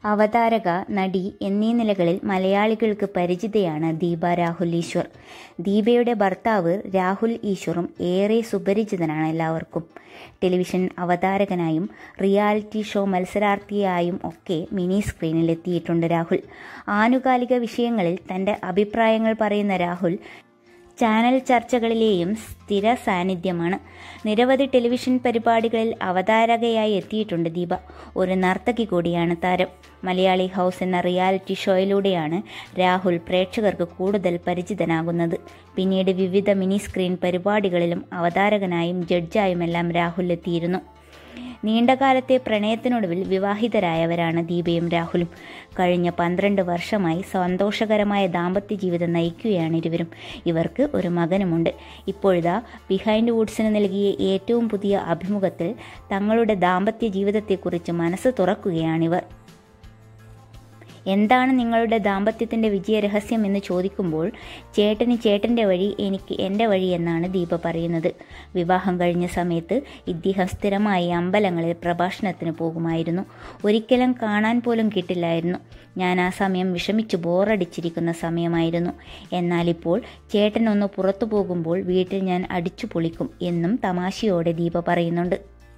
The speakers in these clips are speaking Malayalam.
അവതാരക നടി എന്നീ നിലകളിൽ മലയാളികൾക്ക് പരിചിതയാണ് ദീപ രാഹുൽ ഈശ്വർ ദീപയുടെ ഭർത്താവ് രാഹുൽ ഈശ്വറും ഏറെ സുപരിചിതനാണ് എല്ലാവർക്കും ടെലിവിഷൻ അവതാരകനായും റിയാലിറ്റി ഷോ മത്സരാർത്ഥിയായും ഒക്കെ മിനി സ്ക്രീനിൽ എത്തിയിട്ടുണ്ട് രാഹുൽ ആനുകാലിക വിഷയങ്ങളിൽ തൻ്റെ അഭിപ്രായങ്ങൾ പറയുന്ന രാഹുൽ ചാനൽ ചർച്ചകളിലെയും സ്ഥിര സാന്നിധ്യമാണ് നിരവധി ടെലിവിഷൻ പരിപാടികളിൽ അവതാരകയായി എത്തിയിട്ടുണ്ട് ദീപ ഒരു നർത്തകി കൂടിയാണ് താരം മലയാളി ഹൗസ് എന്ന റിയാലിറ്റി ഷോയിലൂടെയാണ് രാഹുൽ പ്രേക്ഷകർക്ക് കൂടുതൽ പരിചിതനാകുന്നത് പിന്നീട് വിവിധ മിനി സ്ക്രീൻ പരിപാടികളിലും അവതാരകനായും ജഡ്ജായുമെല്ലാം രാഹുൽ എത്തിയിരുന്നു നീണ്ടകാലത്തെ പ്രണയത്തിനൊടുവിൽ വിവാഹിതരായവരാണ് ദീപയും രാഹുലും കഴിഞ്ഞ പന്ത്രണ്ട് വർഷമായി സന്തോഷകരമായ ദാമ്പത്യ ജീവിതം നയിക്കുകയാണ് ഇരുവരും ഇവർക്ക് ഒരു മകനുമുണ്ട് ഇപ്പോഴിതാ ബിഹൈൻഡ് വുഡ്സിന് നൽകിയ ഏറ്റവും പുതിയ അഭിമുഖത്തിൽ തങ്ങളുടെ ദാമ്പത്യ ജീവിതത്തെക്കുറിച്ച് മനസ്സ് തുറക്കുകയാണിവർ എന്താണ് നിങ്ങളുടെ ദാമ്പത്യത്തിൻ്റെ വിജയരഹസ്യം എന്ന് ചോദിക്കുമ്പോൾ ചേട്ടന് ചേട്ടൻ്റെ വഴി എനിക്ക് എൻ്റെ വഴി എന്നാണ് ദീപ പറയുന്നത് വിവാഹം കഴിഞ്ഞ സമയത്ത് ഇദ്ദേഹം സ്ഥിരമായി അമ്പലങ്ങളിൽ പ്രഭാഷണത്തിന് പോകുമായിരുന്നു ഒരിക്കലും കാണാൻ പോലും കിട്ടില്ലായിരുന്നു ഞാൻ ആ സമയം വിഷമിച്ച് ബോറടിച്ചിരിക്കുന്ന സമയമായിരുന്നു എന്നാലിപ്പോൾ ചേട്ടൻ ഒന്ന് പുറത്തു പോകുമ്പോൾ വീട്ടിൽ ഞാൻ അടിച്ചു പൊളിക്കും എന്നും തമാശയോടെ ദീപ പറയുന്നുണ്ട്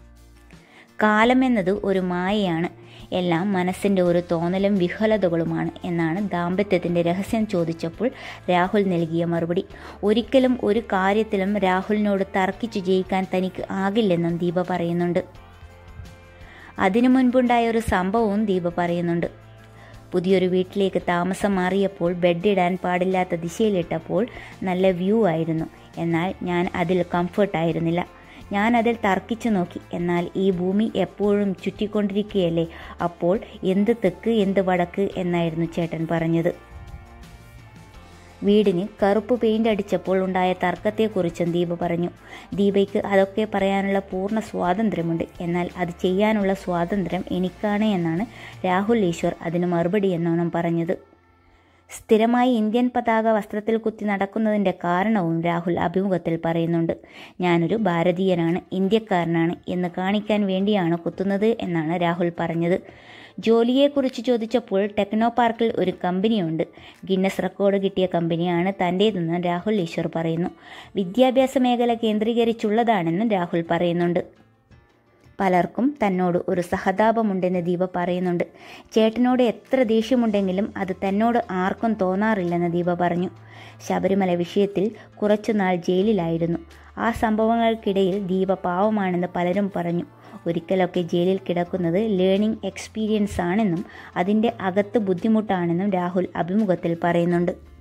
കാലമെന്നത് ഒരു മായയാണ് എല്ലാം മനസ്സിൻ്റെ ഒരു തോന്നലും വിഹലതകളുമാണ് എന്നാണ് ദാമ്പത്യത്തിൻ്റെ രഹസ്യം ചോദിച്ചപ്പോൾ രാഹുൽ നൽകിയ മറുപടി ഒരിക്കലും ഒരു കാര്യത്തിലും രാഹുലിനോട് തർക്കിച്ചു ജയിക്കാൻ തനിക്ക് ആകില്ലെന്നും ദീപ പറയുന്നുണ്ട് അതിനു മുൻപുണ്ടായ ഒരു സംഭവവും ദീപ പറയുന്നുണ്ട് പുതിയൊരു വീട്ടിലേക്ക് താമസം മാറിയപ്പോൾ ബെഡ് ഇടാൻ പാടില്ലാത്ത ദിശയിലിട്ടപ്പോൾ നല്ല വ്യൂ ആയിരുന്നു എന്നാൽ ഞാൻ അതിൽ കംഫർട്ടായിരുന്നില്ല ഞാൻ അതിൽ തർക്കിച്ചു നോക്കി എന്നാൽ ഈ ഭൂമി എപ്പോഴും ചുറ്റിക്കൊണ്ടിരിക്കുകയല്ലേ അപ്പോൾ എന്ത് തെക്ക് എന്ത് വടക്ക് എന്നായിരുന്നു ചേട്ടൻ പറഞ്ഞത് വീടിന് കറുപ്പ് പെയിൻ്റ് അടിച്ചപ്പോൾ ഉണ്ടായ തർക്കത്തെക്കുറിച്ചും ദീപ പറഞ്ഞു ദീപയ്ക്ക് അതൊക്കെ പറയാനുള്ള പൂർണ്ണ സ്വാതന്ത്ര്യമുണ്ട് എന്നാൽ അത് ചെയ്യാനുള്ള സ്വാതന്ത്ര്യം എനിക്കാണ് എന്നാണ് രാഹുൽ ഈശ്വർ അതിന് മറുപടി എന്നോണം പറഞ്ഞത് സ്ഥിരമായി ഇന്ത്യൻ പതാക വസ്ത്രത്തിൽ കുത്തി നടക്കുന്നതിൻ്റെ കാരണവും രാഹുൽ അഭിമുഖത്തിൽ പറയുന്നുണ്ട് ഞാനൊരു ഭാരതീയനാണ് ഇന്ത്യക്കാരനാണ് എന്ന് കാണിക്കാൻ വേണ്ടിയാണ് കുത്തുന്നത് എന്നാണ് രാഹുൽ പറഞ്ഞത് ജോലിയെക്കുറിച്ച് ചോദിച്ചപ്പോൾ ടെക്നോ പാർക്കിൽ ഒരു കമ്പനിയുണ്ട് ഗിന്നസ് റെക്കോർഡ് കിട്ടിയ കമ്പനിയാണ് തൻ്റേതെന്ന് രാഹുൽ ഈശ്വർ പറയുന്നു വിദ്യാഭ്യാസ മേഖല കേന്ദ്രീകരിച്ചുള്ളതാണെന്നും രാഹുൽ പറയുന്നുണ്ട് പലർക്കും തന്നോട് ഒരു സഹതാപമുണ്ടെന്ന് ദീപ പറയുന്നുണ്ട് ചേട്ടനോട് എത്ര ദേഷ്യമുണ്ടെങ്കിലും അത് തന്നോട് ആർക്കും തോന്നാറില്ലെന്ന് ദീപ പറഞ്ഞു ശബരിമല വിഷയത്തിൽ കുറച്ചുനാൾ ജയിലിലായിരുന്നു ആ സംഭവങ്ങൾക്കിടയിൽ ദീപ പാവമാണെന്ന് പലരും പറഞ്ഞു ഒരിക്കലൊക്കെ ജയിലിൽ കിടക്കുന്നത് ലേണിംഗ് എക്സ്പീരിയൻസ് ആണെന്നും അതിൻ്റെ അകത്ത് ബുദ്ധിമുട്ടാണെന്നും രാഹുൽ അഭിമുഖത്തിൽ പറയുന്നുണ്ട്